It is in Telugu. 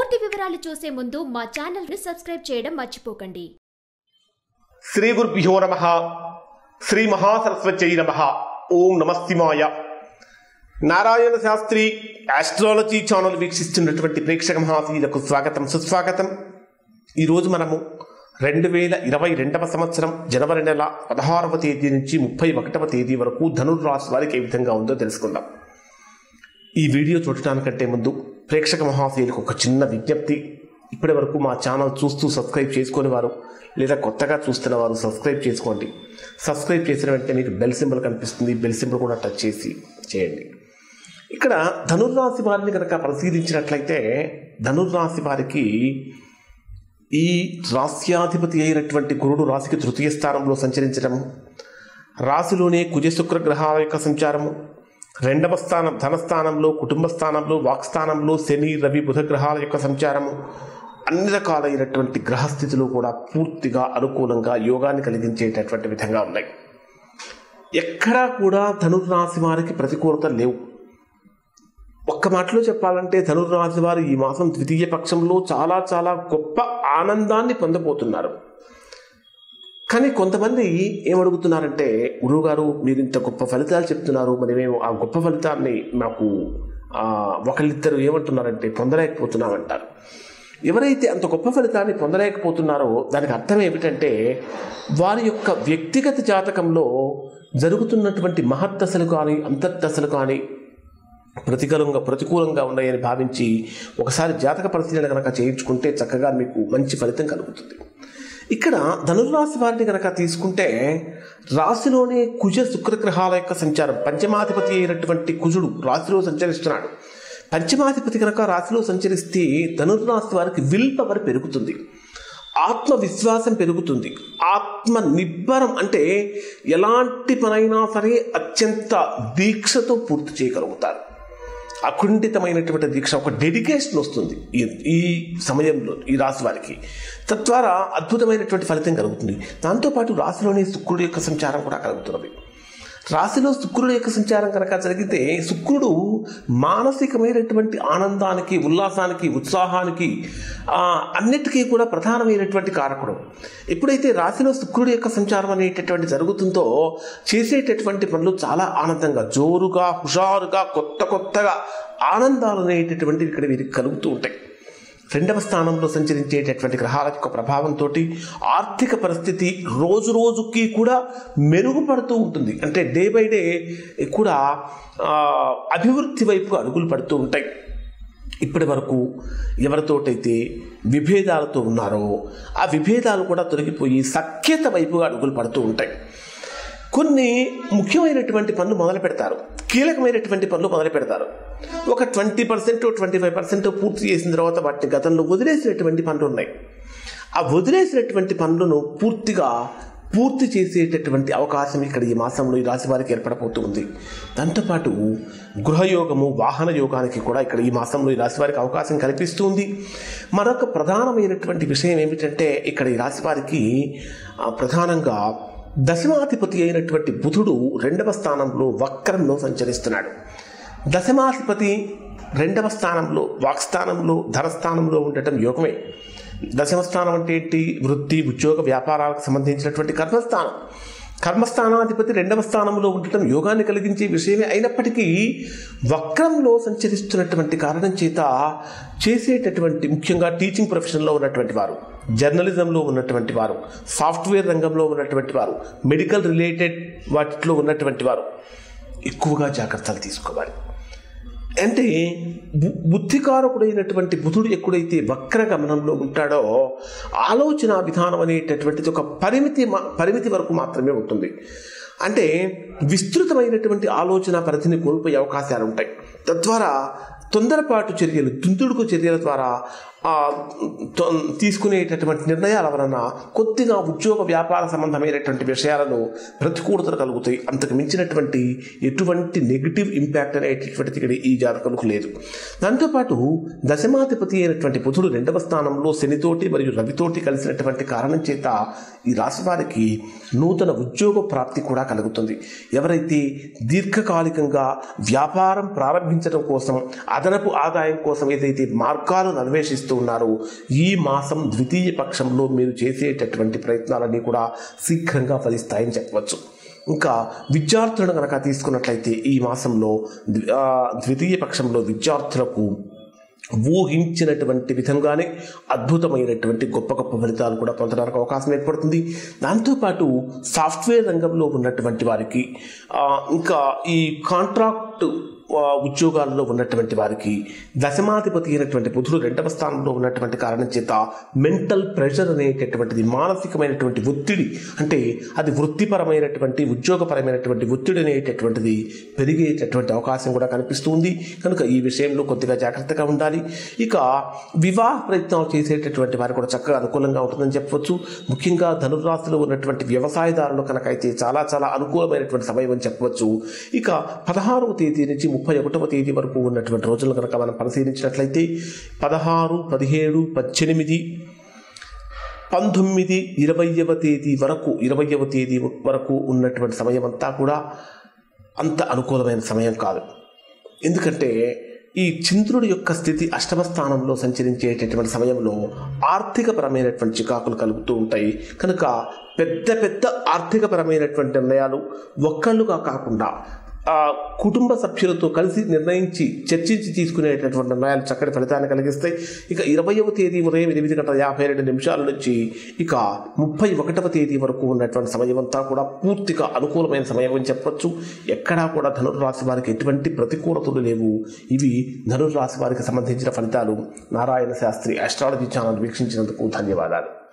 పూర్తి వివరాలు చూసే ముందు మా ఛానల్ ని సబ్స్క్రైబ్ చేయడం మర్చిపోకండి శ్రీ గురుభ్యో నమ శ్రీ మహాసరస్వత్యై నమ ఓం నమస్తిమాయ నారాయణ శాస్త్రి ఆస్ట్రాలజీ ఛానల్ వీక్షిస్తున్నటువంటి ప్రేక్షక మహాశీలకు స్వాగతం సుస్వాగతం ఈరోజు మనము రెండు వేల ఇరవై రెండవ సంవత్సరం జనవరి నెల పదహారవ తేదీ నుంచి ముప్పై ఒకటవ తేదీ వరకు ధనుర్రాశి వారికి ఏ విధంగా ఉందో తెలుసుకుందాం ఈ వీడియో చూడటానికంటే ముందు ప్రేక్షక మహాశయులకు ఒక చిన్న విజ్ఞప్తి ఇప్పటి వరకు మా ఛానల్ చూస్తూ సబ్స్క్రైబ్ చేసుకునే వారు లేదా కొత్తగా చూస్తున్న వారు సబ్స్క్రైబ్ చేసుకోండి సబ్స్క్రైబ్ చేసిన వెంటనే మీకు బెల్ సింబల్ కనిపిస్తుంది బెల్ సింబల్ కూడా టచ్ చేసి చేయండి ఇక్కడ ధనుర్రాశి వారిని కనుక పరిశీలించినట్లయితే ధనుర్రాశి వారికి ఈ రాస్యాధిపతి అయినటువంటి గురుడు రాశికి తృతీయ స్థానంలో సంచరించడము రాశిలోనే కుజ శుక్ర గ్రహాల యొక్క సంచారము రెండవ స్థానం ధనస్థానంలో కుటుంబ స్థానంలో వాక్స్థానంలో శని రవి బుధ గ్రహాల యొక్క సంచారము అన్ని రకాలైనటువంటి గ్రహస్థితులు కూడా పూర్తిగా అనుకూలంగా యోగాన్ని కలిగించేటటువంటి విధంగా ఉన్నాయి ఎక్కడా కూడా ధనుర్రాశి వారికి ప్రతికూలత లేవు ఒక్క మాటలో చెప్పాలంటే ధనుర్రాశి వారు ఈ మాసం ద్వితీయ పక్షంలో చాలా చాలా గొప్ప ఆనందాన్ని పొందబోతున్నారు కానీ కొంతమంది ఏమడుగుతున్నారంటే గురువుగారు మీరు ఇంత గొప్ప ఫలితాలు చెప్తున్నారు మరి మేము ఆ గొప్ప ఫలితాన్ని మాకు ఆ, ఒకళ్ళిద్దరు ఏమంటున్నారంటే పొందలేకపోతున్నామంటారు ఎవరైతే అంత గొప్ప ఫలితాన్ని పొందలేకపోతున్నారో దానికి అర్థం ఏమిటంటే వారి యొక్క వ్యక్తిగత జాతకంలో జరుగుతున్నటువంటి మహద్దశలు కానీ అంతర్దశలు కానీ ప్రతికూలంగా ప్రతికూలంగా ఉన్నాయని భావించి ఒకసారి జాతక పరిశీలన కనుక చేయించుకుంటే చక్కగా మీకు మంచి ఫలితం కలుగుతుంది ఇక్కడ ధనుర్రాశి వారిని కనుక తీసుకుంటే రాశిలోనే కుజ శుక్రగ్రహాల యొక్క సంచారం పంచమాధిపతి అయినటువంటి కుజుడు రాశిలో సంచరిస్తున్నాడు పంచమాధిపతి కనుక రాశిలో సంచరిస్తే ధనుర్రాశి వారికి విల్ పవర్ పెరుగుతుంది ఆత్మవిశ్వాసం పెరుగుతుంది ఆత్మ నిబ్బరం అంటే ఎలాంటి పనైనా సరే అత్యంత దీక్షతో పూర్తి చేయగలుగుతారు అకుంఠితమైనటువంటి దీక్ష ఒక డెడికేషన్ వస్తుంది ఈ ఈ సమయంలో ఈ రాశి వారికి తద్వారా అద్భుతమైనటువంటి ఫలితం కలుగుతుంది దాంతోపాటు రాశిలోని శుక్రుడి యొక్క సంచారం కూడా కలుగుతున్నది రాశిలో శుక్రుడు యొక్క సంచారం కనుక జరిగితే శుక్రుడు మానసికమైనటువంటి ఆనందానికి ఉల్లాసానికి ఉత్సాహానికి ఆ, అన్నిటికీ కూడా ప్రధానమైనటువంటి కారకుడు ఎప్పుడైతే రాశిలో శుక్రుడు యొక్క సంచారం అనేటటువంటి జరుగుతుందో చేసేటటువంటి పనులు చాలా ఆనందంగా జోరుగా హుషారుగా కొత్త కొత్తగా ఆనందాలు అనేటటువంటివి ఇక్కడ వీరికి కలుగుతూ ఉంటాయి రెండవ స్థానంలో సంచరించేటటువంటి గ్రహాల యొక్క ప్రభావంతో ఆర్థిక పరిస్థితి రోజు రోజుకి కూడా మెరుగుపడుతూ ఉంటుంది అంటే డే బై డే కూడా ఆ, అభివృద్ధి వైపు అడుగులు పడుతూ ఉంటాయి ఇప్పటి వరకు ఎవరితోటైతే విభేదాలతో ఉన్నారో ఆ విభేదాలు కూడా తొలగిపోయి సఖ్యత వైపుగా అడుగులు పడుతూ ఉంటాయి కొన్ని ముఖ్యమైనటువంటి పనులు మొదలు పెడతారు కీలకమైనటువంటి పనులు మొదలు పెడతారు ఒక twenty percent twenty five percent పూర్తి చేసిన తర్వాత వాటిని గతంలో వదిలేసినటువంటి పనులు ఉన్నాయి ఆ వదిలేసినటువంటి పనులను పూర్తిగా పూర్తి చేసేటటువంటి అవకాశం ఇక్కడ ఈ మాసంలో ఈ రాశి వారికి ఏర్పడబోతుంది దాంతోపాటు గృహయోగము వాహన యోగానికి కూడా ఇక్కడ ఈ మాసంలో ఈ రాశి వారికి అవకాశం కల్పిస్తుంది మరొక ప్రధానమైనటువంటి విషయం ఏమిటంటే ఇక్కడ ఈ రాశి వారికి ఆ, ప్రధానంగా దశమాధిపతి అయినటువంటి బుధుడు రెండవ స్థానంలో వక్రంలో సంచరిస్తున్నాడు దశమాధిపతి రెండవ స్థానంలో వాక్స్థానంలో ధనస్థానంలో ఉండటం యోగమే దశమ స్థానం అంటే ఏంటి వృత్తి ఉద్యోగ వ్యాపారాలకు సంబంధించినటువంటి కర్మస్థానం కర్మస్థానాధిపతి రెండవ స్థానంలో ఉండటం యోగాన్ని కలిగించే విషయమే అయినప్పటికీ వక్రంలో సంచరిస్తున్నటువంటి కారణం చేత చేసేటటువంటి ముఖ్యంగా టీచింగ్ ప్రొఫెషన్లో ఉన్నటువంటి వారు జర్నలిజంలో ఉన్నటువంటి వారు సాఫ్ట్వేర్ రంగంలో ఉన్నటువంటి వారు మెడికల్ రిలేటెడ్ వాటిలో ఉన్నటువంటి వారు ఎక్కువగా జాగ్రత్తలు తీసుకోవాలి అంటే బు బుద్ధికారకుడైనటువంటి బుధుడు ఎక్కడైతే వక్ర గమనంలో ఉంటాడో ఆలోచన విధానం అనేటటువంటిది ఒక పరిమితి మా- పరిమితి వరకు మాత్రమే ఉంటుంది అంటే విస్తృతమైనటువంటి ఆలోచన పరిధిని కోల్పోయే అవకాశాలు ఉంటాయి తద్వారా తొందరపాటు చర్యలు తుంతుడుకు చర్యల ద్వారా ఆ, తొ- తీసుకునేటటువంటి నిర్ణయాల వలన కొద్దిగా ఉద్యోగ వ్యాపార సంబంధమైనటువంటి విషయాలలో ప్రతికూలతలు కలుగుతాయి అంతకు మించినటువంటి ఎటువంటి నెగిటివ్ ఇంపాక్ట్ అనేటటువంటిది ఇక్కడ ఈ జాతకులకు లేదు దాంతోపాటు దశమాధిపతి అయినటువంటి బుధుడు రెండవ స్థానంలో శనితోటి మరియు రవితోటి కలిసినటువంటి కారణం చేత ఈ రాశి వారికి నూతన ఉద్యోగ ప్రాప్తి కూడా కలుగుతుంది ఎవరైతే దీర్ఘకాలికంగా వ్యాపారం ప్రారంభించడం కోసం అదనపు ఆదాయం కోసం ఏదైతే మార్గాలను అన్వేషిస్తూ ఉన్నారు ఈ మాసం ద్వితీయ పక్షంలో మీరు చేసేటటువంటి ప్రయత్నాలన్నీ కూడా శీఘ్రంగా ఫలిస్తాయని చెప్పవచ్చు ఇంకా విద్యార్థులను కనుక తీసుకున్నట్లయితే ఈ మాసంలో ద్వి- ఆ, ద్వితీయ పక్షంలో విద్యార్థులకు ఊహించినటువంటి విధంగానే అద్భుతమైనటువంటి గొప్ప గొప్ప ఫలితాలు కూడా పొందడానికి అవకాశం ఏర్పడుతుంది దాంతోపాటు సాఫ్ట్వేర్ రంగంలో ఉన్నటువంటి వారికి ఆ, ఇంకా ఈ కాంట్రాక్ట్ ఆ, ఉద్యోగాల్లో ఉన్నటువంటి వారికి దశమాధిపతి అయినటువంటి బుధుడు రెండవ స్థానంలో ఉన్నటువంటి కారణం చేత మెంటల్ ప్రెషర్ అనేటటువంటిది మానసికమైనటువంటి ఒత్తిడి అంటే అది వృత్తిపరమైనటువంటి ఉద్యోగపరమైనటువంటి ఒత్తిడి అనేటటువంటిది పెరిగేటటువంటి అవకాశం కూడా కనిపిస్తుంది కనుక ఈ విషయంలో కొద్దిగా జాగ్రత్తగా ఉండాలి ఇక వివాహ ప్రయత్నాలు చేసేటటువంటి వారికి కూడా చక్కగా అనుకూలంగా ఉంటుందని చెప్పవచ్చు ముఖ్యంగా ధనురాశిలో ఉన్నటువంటి వ్యవసాయదారులు కనుక అయితే చాలా చాలా అనుకూలమైనటువంటి సమయం అని చెప్పవచ్చు ఇక పదహారవ తేదీ నుంచి ముప్పై ఒకటవ తేదీ వరకు ఉన్నటువంటి రోజులు కనుక మనం పరిశీలించినట్లయితే పదహారు పదిహేడు పద్దెనిమిది పంతొమ్మిది ఇరవైవ తేదీ వరకు ఇరవైవ తేదీ వరకు ఉన్నటువంటి సమయం అంతా కూడా అంత అనుకూలమైన సమయం కాదు ఎందుకంటే ఈ చంద్రుడి యొక్క స్థితి అష్టమ స్థానంలో సంచరించేటటువంటి సమయంలో ఆర్థికపరమైనటువంటి చికాకులు కలుగుతూ ఉంటాయి కనుక పెద్ద పెద్ద ఆర్థికపరమైనటువంటి నిర్ణయాలు ఒక్కళ్ళుగా కాకుండా ఆ కుటుంబ సభ్యులతో కలిసి నిర్ణయించి చర్చించి తీసుకునేటటువంటి నిర్ణయాలు చక్కటి ఫలితాన్ని కలిగిస్తాయి ఇక ఇరవయవ తేదీ ఉదయం ఎనిమిది గంటల యాభై రెండు నిమిషాల నుంచి ఇక ముప్పై ఒకటవ తేదీ వరకు ఉన్నటువంటి సమయం అంతా కూడా పూర్తిగా అనుకూలమైన సమయం అని చెప్పొచ్చు ఎక్కడా కూడా ధనుర్రాశి వారికి ఎటువంటి ప్రతికూలతలు లేవు ఇవి ధనుర్రాశి వారికి సంబంధించిన ఫలితాలు నారాయణ శాస్త్రి అస్ట్రాలజీ ఛానల్ వీక్షించినందుకు ధన్యవాదాలు